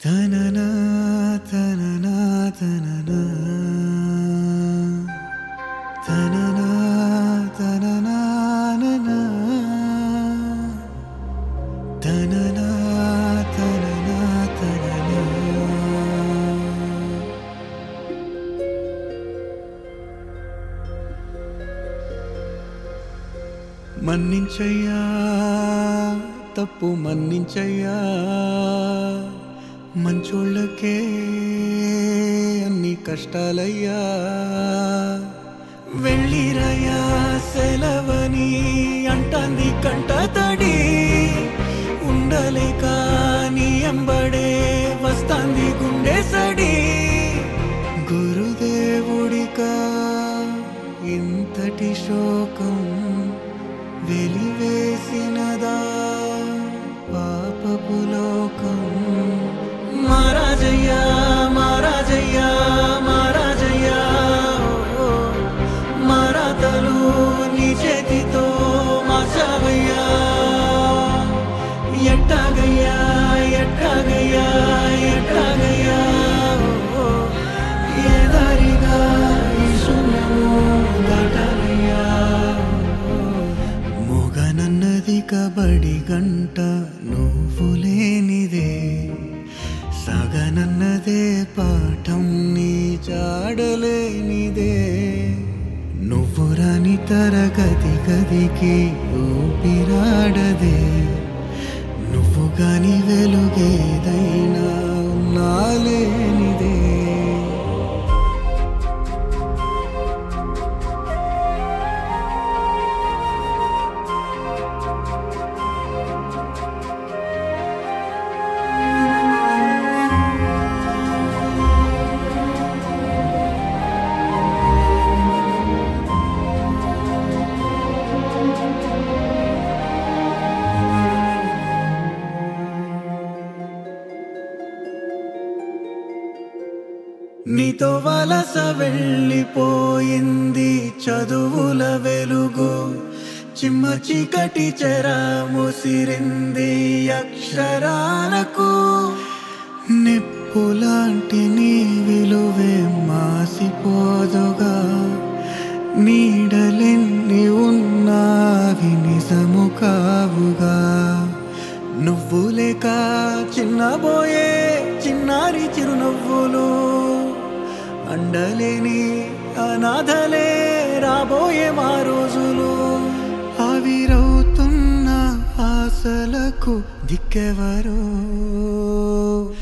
తననా తననా తననా తననా తననా ననా. తననా తననా తననా మన్నించయ్యా తప్పు మన్నించయ్యా మంచోళ్ళకే అన్ని కష్టాలయ్యా వెళ్ళిరయ్యా సెలవని అంటాంది కంట తడి ఉండలేక నీ ఎంబడే వస్తాంది గుండె సడి గురుదేవుడికా ఇంతటి శోకం వెలివేసినదా పాపపు లోకం మహారాజయ్యా మహారాజయ్యా మహారాజయ్యా ఓ, మరాతలు నీ చేతితో మార్చావయ్యా ఎట్టాగయ్యా ఎట్టాగయ్యా ఎట్టాగయ్యా ఓ, ఏ దారిగా ఈ శూన్యము దాటాలయ్యా మొగనన్నది కబడి గంట నువ్వు లేనిదే సగనన్నదే పాఠం నీ జాడలేనిదే నువ్వు రాని తరగతి గదికి ఊపిరాడదే నువ్వు గాని వెలుగేదైనా నాలేనిదే నీతో వలస వెళ్ళిపోయింది చదువుల వెలుగు చిమ్మ చీకటి చెర ముసిరింది అక్షరాలకు నిప్పులాంటి నీ విలువే మాసిపోదుగా నీడలెన్ని ఉన్నావి నిజము కావుగా నువ్వు లేక చిన్నబోయే చిన్నారి చిరునవ్వులు అండలేని అనాథలే రాబోయే మా రోజులు ఆవిరవుతున్న ఆశలకు దిక్కెవరు